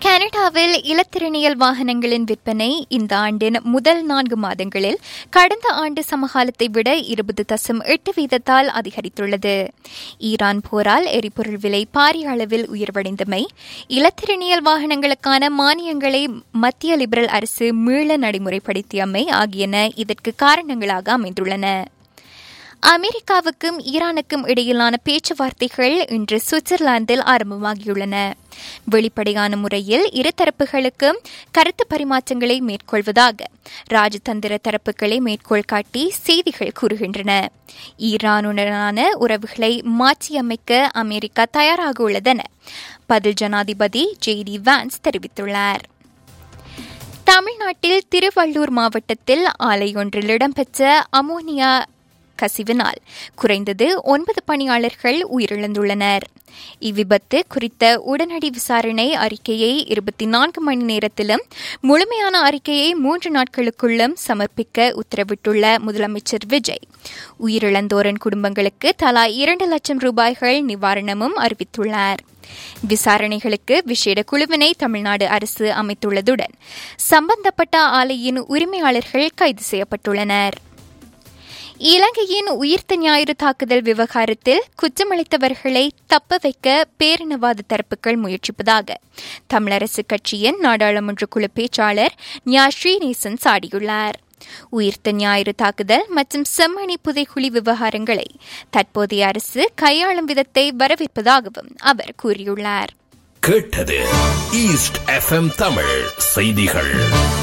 கனடாவில் இலத்திரனியல் வாகனங்களின் விற்பனை இந்த ஆண்டின் முதல் நான்கு மாதங்களில் கடந்த ஆண்டு சமகாலத்தை விட இருபது தசம் எட்டு வீதத்தால் அதிகரித்துள்ளது ஈரான் போரால் எரிபொருள் விலை பாரிய அளவில் உயர்வடைந்தமை இலத்திரனியல் வாகனங்களுக்கான மானியங்களை மத்திய லிபரல் அரசு மீள நடைமுறைப்படுத்தியமை ஆகியன இதற்கு காரணங்களாக அமைந்துள்ளன அமெரிக்காவுக்கும் ஈரானுக்கும் இடையிலான பேச்சுவார்த்தைகள் இன்று சுவிட்சர்லாந்தில் ஆரம்பமாகியுள்ளன வெளிப்படையான முறையில் இருதரப்புகளுக்கும் கருத்து பரிமாற்றங்களை மேற்கொள்வதாக ராஜதந்திர தரப்புகளை மேற்கோள் காட்டி செய்திகள் கூறுகின்றன ஈரானுடனான உறவுகளை மாற்றியமைக்க அமெரிக்கா தயாராக உள்ளதென பதில் ஜனாதிபதி ஜே டி வான்ஸ் தெரிவித்துள்ளார் தமிழ்நாட்டில் திருவள்ளூர் மாவட்டத்தில் ஆலை ஒன்றில் இடம்பெற்ற அமோனியா கசிவினால் குறைந்தது ஒன்பது பணியாளர்கள் உயிரிழந்துள்ளனர் இவ்விபத்து குறித்த உடனடி விசாரணை அறிக்கையை இருபத்தி நான்கு மணி நேரத்திலும் முழுமையான அறிக்கையை மூன்று நாட்களுக்குள்ளும் சமர்ப்பிக்க உத்தரவிட்டுள்ள முதலமைச்சர் விஜய் உயிரிழந்தோரின் குடும்பங்களுக்கு தலா இரண்டு லட்சம் ரூபாய்கள் நிவாரணமும் அறிவித்துள்ளார் விசாரணைகளுக்கு விசேட குழுவினை தமிழ்நாடு அரசு அமைத்துள்ளதுடன் சம்பந்தப்பட்ட ஆலையின் உரிமையாளர்கள் கைது செய்யப்பட்டுள்ளனர் இலங்கையின் உயிர்த்த ஞாயிறு தாக்குதல் விவகாரத்தில் குற்றமளித்தவர்களை தப்ப வைக்க பேரினவாத தரப்புகள் முயற்சிப்பதாக தமிழரசு கட்சியின் நாடாளுமன்ற குழு பேச்சாளர் ஞா ஸ்ரீநேசன் சாடியுள்ளார் உயிர்த்த ஞாயிறு தாக்குதல் மற்றும் செம்மணி புதைக்குழி விவகாரங்களை தற்போதைய அரசு கையாளும் விதத்தை வரவேற்பதாகவும் அவர் கூறியுள்ளார் கேட்டது ஈஸ்ட் எஃப்எம் தமிழ் செய்திகள்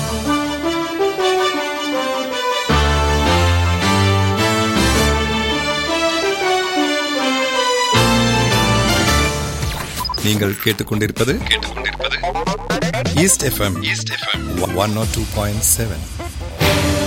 நீங்கள் கேட்டுக்கொண்டிருப்பது கேட்டுக்கொண்டிருப்பது East FM East FM one naught two point seven